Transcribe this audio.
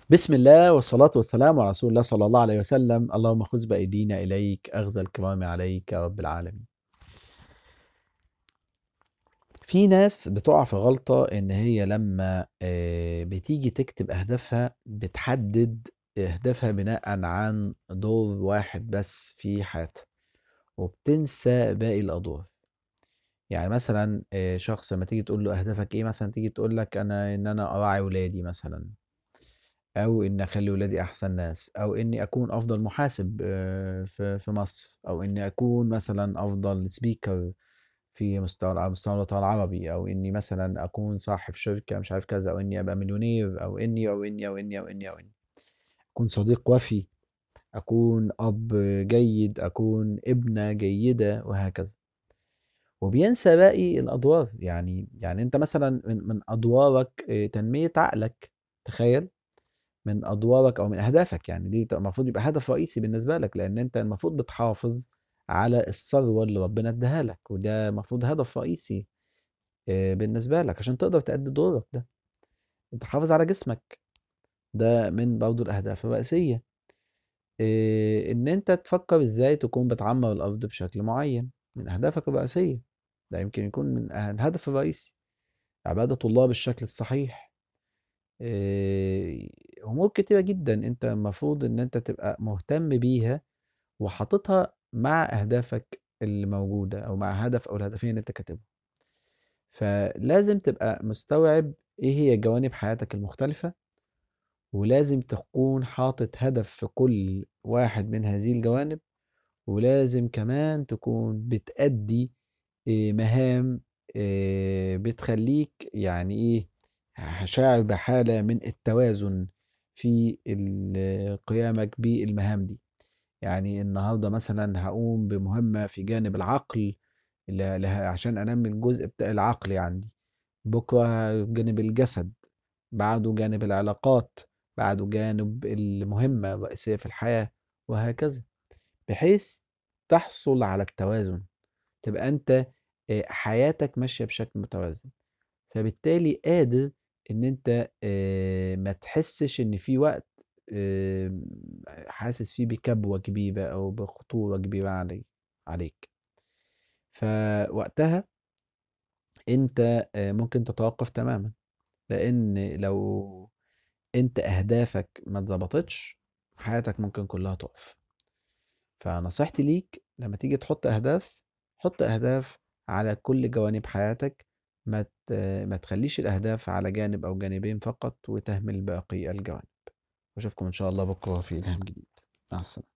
بسم الله والصلاة والسلام على رسول الله صلى الله عليه وسلم اللهم خذ بأيدينا إليك أخذ الكرام عليك يا رب العالمين في ناس بتقع في غلطة إن هي لما آه، بتيجي تكتب أهدافها بتحدد أهدافها بناء عن دور واحد بس في حياتها وبتنسى باقي الأدوار يعني مثلا آه، شخص لما تيجي تقول له أهدافك إيه مثلا تيجي تقول لك أنا إن أنا أراعي ولادي مثلا أو إني أخلي ولادي أحسن ناس أو إني أكون أفضل محاسب آه، في في مصر أو إني أكون مثلا أفضل سبيكر في مستوى على مستوى الوطن العربي أو إني مثلا أكون صاحب شركة مش عارف كذا أو إني أبقى مليونير أو إني أو إني أو إني أو إني أو إني أكون صديق وفي أكون أب جيد أكون ابنة جيدة وهكذا وبينسى باقي الأدوار يعني يعني أنت مثلا من من أدوارك آه، تنمية عقلك تخيل من أدوارك أو من أهدافك يعني دي المفروض يبقى هدف رئيسي بالنسبة لك لأن أنت المفروض بتحافظ على الثروة اللي ربنا اداها لك وده المفروض هدف رئيسي آه، بالنسبة لك عشان تقدر تأدي دورك ده أنت حافظ على جسمك ده من برضه الأهداف الرئيسية آه، إن أنت تفكر إزاي تكون بتعمر الأرض بشكل معين من أهدافك الرئيسية ده يمكن يكون من أه- الهدف الرئيسي عبادة الله بالشكل الصحيح آه، أمور كتيرة جدا أنت المفروض إن أنت تبقى مهتم بيها وحاططها مع أهدافك اللي موجودة أو مع هدف أو الهدفين اللي أنت كاتبهم فلازم تبقى مستوعب إيه هي جوانب حياتك المختلفة ولازم تكون حاطط هدف في كل واحد من هذه الجوانب ولازم كمان تكون بتأدي إيه، مهام إيه، بتخليك يعني إيه شاعر بحالة من التوازن في ال- قيامك بالمهام دي يعني النهارده مثلا هقوم بمهمة في جانب العقل اللي اللي عشان انمي الجزء بتاع العقلي عندي بكرة جانب الجسد بعده جانب العلاقات بعده جانب المهمة الرئيسية في الحياة وهكذا بحيث تحصل على التوازن تبقى انت آه، حياتك ماشية بشكل متوازن فبالتالي قادر ان انت آه، ما تحسش ان في وقت آه، حاسس فيه بكبوة كبيرة او بخطورة كبيرة علي عليك فوقتها انت آه، ممكن تتوقف تماما لان لو انت اهدافك ما اتظبطتش حياتك ممكن كلها تقف فنصيحتي ليك لما تيجي تحط اهداف حط اهداف على كل جوانب حياتك ما ت- ما تخليش الاهداف على جانب او جانبين فقط وتهمل باقي الجوانب واشوفكم ان شاء الله بكره في الهام جديد مع السلامه